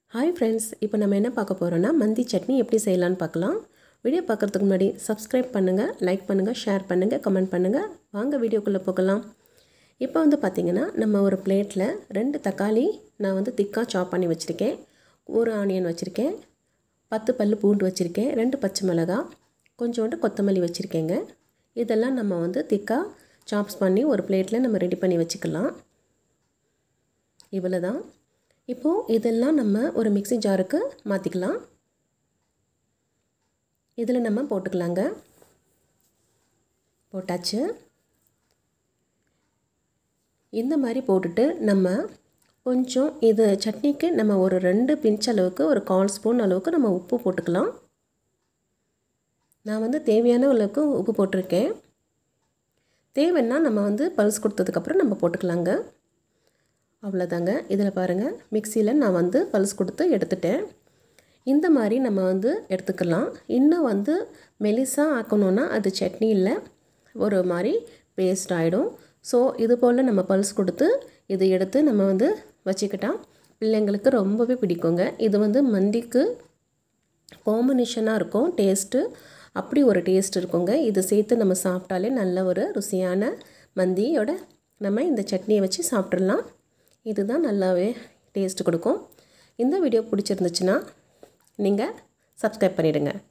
hi friends இப்போ நம்ம என்ன பார்க்க போகிறோன்னா மந்தி சட்னி எப்படி செய்யலான்னு பார்க்கலாம் வீடியோ பார்க்குறதுக்கு முன்னாடி சப்ஸ்கிரைப் பண்ணுங்கள் லைக் பண்ணுங்கள் ஷேர் பண்ணுங்கள் கமெண்ட் பண்ணுங்கள் வாங்க வீடியோக்குள்ளே போகலாம் இப்போ வந்து பார்த்திங்கன்னா நம்ம ஒரு பிளேட்டில் ரெண்டு தக்காளி நான் வந்து திக்காக சாப் பண்ணி வச்சுருக்கேன் ஒரு ஆனியன் வச்சுருக்கேன் பத்து பல் பூண்டு வச்சுருக்கேன் ரெண்டு பச்சை மிளகா கொஞ்சோண்டு கொத்தமல்லி வச்சுருக்கேங்க இதெல்லாம் நம்ம வந்து திக்காக சாப்ஸ் பண்ணி ஒரு பிளேட்டில் நம்ம ரெடி பண்ணி வச்சுக்கலாம் இவ்வளோ தான் இப்போது இதெல்லாம் நம்ம ஒரு மிக்சி ஜாருக்கு மாற்றிக்கலாம் இதில் நம்ம போட்டுக்கலாங்க போட்டாச்சு இந்த மாதிரி போட்டுட்டு நம்ம கொஞ்சம் இது சட்னிக்கு நம்ம ஒரு ரெண்டு பிஞ்ச் அளவுக்கு ஒரு கால் ஸ்பூன் அளவுக்கு நம்ம உப்பு போட்டுக்கலாம் நான் வந்து தேவையான அளவுக்கு உப்பு போட்டிருக்கேன் தேவைன்னா நம்ம வந்து பல்ஸ் கொடுத்ததுக்கப்புறம் நம்ம போட்டுக்கலாங்க அவ்வளோதாங்க இதில் பாருங்கள் மிக்சியில் நான் வந்து பல்ஸ் கொடுத்து எடுத்துட்டேன் இந்த மாதிரி நம்ம வந்து எடுத்துக்கலாம் இன்னும் வந்து மெலிசாக ஆக்கணுன்னா அது சட்னி இல்லை ஒரு மாதிரி பேஸ்ட் ஆகிடும் ஸோ இது போல் நம்ம பல்ஸ் கொடுத்து இது எடுத்து நம்ம வந்து வச்சுக்கிட்டால் பிள்ளைங்களுக்கு ரொம்பவே பிடிக்குங்க இது வந்து மந்திக்கு காம்பினேஷனாக இருக்கும் டேஸ்ட்டு அப்படி ஒரு டேஸ்ட் இருக்குங்க இது சேர்த்து நம்ம சாப்பிட்டாலே நல்ல ஒரு ருசியான மந்தியோட நம்ம இந்த சட்னியை வச்சு சாப்பிட்றலாம் இதுதான் நல்லாவே டேஸ்ட் கொடுக்கும் இந்த வீடியோ பிடிச்சிருந்துச்சுன்னா நீங்கள் சப்ஸ்கிரைப் பண்ணிவிடுங்க